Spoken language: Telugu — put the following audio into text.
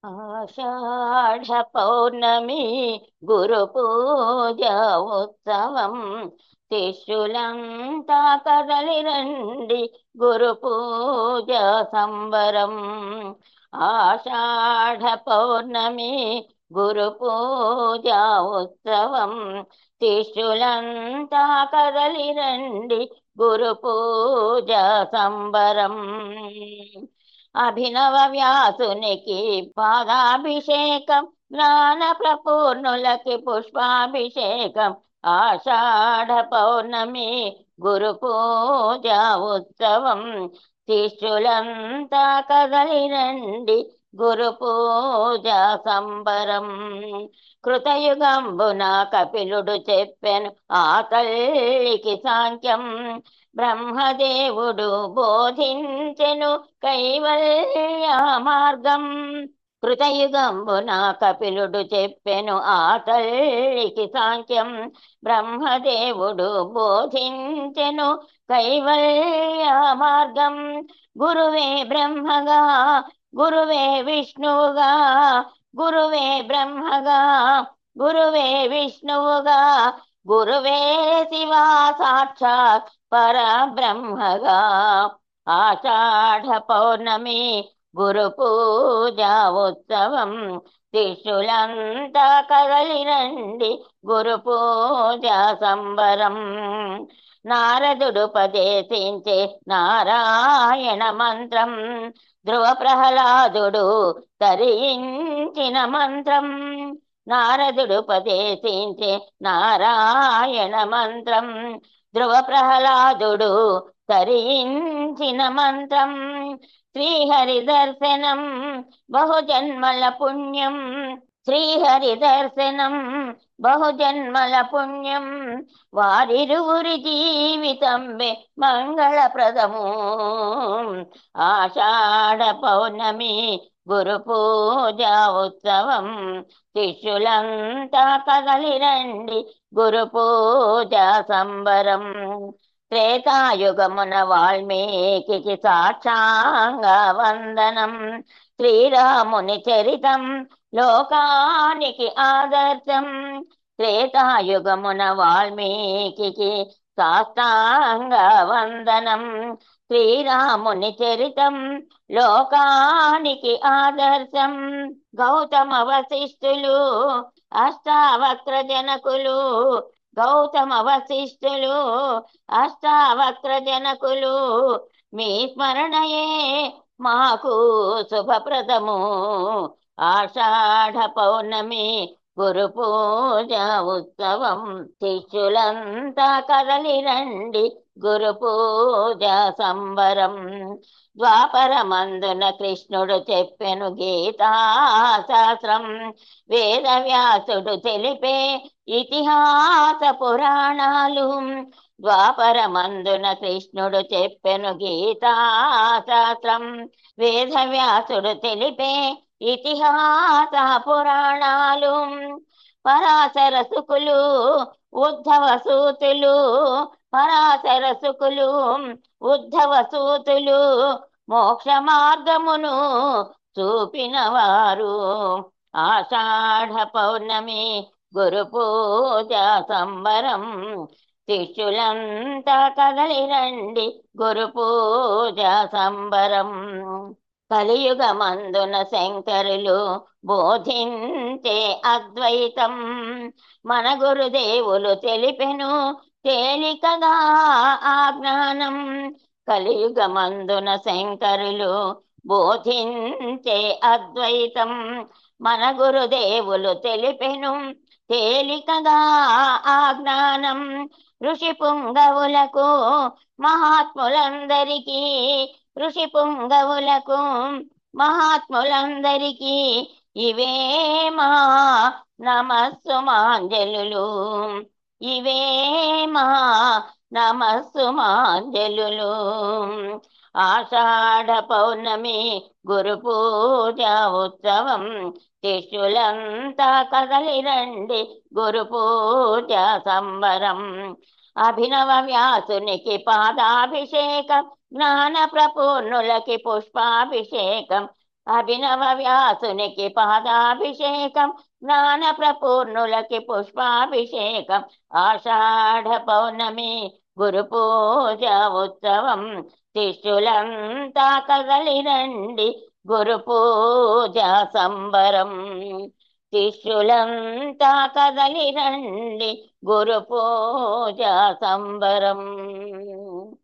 ఆషాఢ పౌర్ణమి గురు పూజ ఉత్సవం శిష్యులంతా కదలి రండి గురు పూజ సంబరం ఆషాఢ పౌర్ణమి గురు పూజ ఉత్సవం శిష్యులంతా కదలి రండి గురు పూజ సంబరం అభినవ వ్యాసునికి పాదాభిషేకం జ్ఞాన ప్రపూర్ణులకి పుష్పాభిషేకం ఆషాఢ పౌర్ణమి గురు పూజ ఉత్సవం శిష్యులంతా కదలి రండి గురు పూజ సంబరం కృతయుగంబున కపిలుడు చెప్పెను ఆ తల్లికి సాంఖ్యం బ్రహ్మదేవుడు బోధించెను కైవల్య మార్గం కృతయుగంబున కపిలుడు చెప్పెను ఆ తల్లికి సాంఖ్యం బ్రహ్మదేవుడు బోధించెను కైవల్య మార్గం గురువే బ్రహ్మగా గురువే విష్ణువుగా గురువే బ్రహ్మగా గురువే విష్ణువుగా గురువే శివా సాక్షాత్ పరబ్రహ్మగా ఆషాఢ పౌర్ణమి గురు పూజ ఉత్సవం శిష్యులంతా కదలి రండి గురు పూజ సంబరం నారదుడు పదేశించే నారాయణ మంత్రం ధ్రువ ప్రహ్లాదుడు తరించిన మంత్రం నారదుడు పదేశించే నారాయణ మంత్రం ధ్రువ ప్రహ్లాదుడు తరించిన మంత్రం శ్రీహరి దర్శనం బహుజన్మల పుణ్యం శ్రీహరి దర్శనం బహుజన్మల పుణ్యం వారిరువురి జీవితం మంగళప్రదము ఆషాఢ పౌర్ణమి గురు పూజ ఉత్సవం శిష్యులంతా కదలి రండి గురు పూజ సంబరం త్రేతాయుగమున వాల్మీకి సాక్షాంగ వందనం శ్రీరాముని చరితం లోకానికి ఆదర్శం త్రేతాయుగమున వాల్మీకి సాష్టాంగ వందనం శ్రీరాముని చరితం లోకానికి ఆదర్శం గౌతమ వశిష్ఠులు అష్టావక్ర జనకులు గౌతమ వశిష్ఠులు అష్టావక్ర జనకులు మీ స్మరణయే మాకు శుభప్రదము ఆషాఢ పౌర్ణమి గురు పూజ ఉత్సవం శిష్యులంతా కదలి రండి గురు పూజ సంబరం ద్వాపరమందున కృష్ణుడు చెప్పెను గీతా శాస్త్రం వేదవ్యాసుడు తెలిపే ఇతిహాస పురాణాలు ద్వాపరమందున కృష్ణుడు చెప్పెను గీతా శాస్త్రం వేదవ్యాసుడు తెలిపే ఇతిహాస పురాణాలు పరాశర సుకులు ఉద్ధవ సూతులు పరాశర సుకులు ఉద్ధవ సూతులు మోక్ష మార్గమును చూపిన వారు ఆషాఢ పౌర్ణమి గురు పూజ సంబరం శిష్యులంతా కదలి రండి గురు పూజ సంబరం కలియుగమందున శంకరులు బోధించే అద్వైతం మన గురుదేవులు తెలిపెను తేలికగా ఆజ్ఞానం కలియుగమందున శంకరులు బోధించే అద్వైతం మన గురుదేవులు తెలిపెను తేలికగా ఆజ్ఞానం ఋషి పుంగవులకు మహాత్ములందరికీ ఋషి పుంగవులకు మహాత్ములందరికీ ఇవే మా నమస్సుమాంజలు ఇవే మా నమస్సుమాంజలు ఆషాఢ పౌర్ణమి గురు పూజ ఉత్సవం శిష్యులంతా కదలి రండి గురు పూజ సంబరం అభినవ వ్యాసునికి పాదాభిషేకం జ్ఞాన ప్రపూర్ణులకి పుష్పాభిషేకం అభినవ వ్యాసునికి పాదాభిషేకం జ్ఞాన ప్రపూర్ణులకి పుష్పాభిషేకం ఆషాఢ పౌర్ణమి గురు పూజ ఉత్సవం శిష్యులంతా కదలి రండి గురు పూజ సంబరం శిష్యులంతా కదలి రండి గురు పూజ సంబరం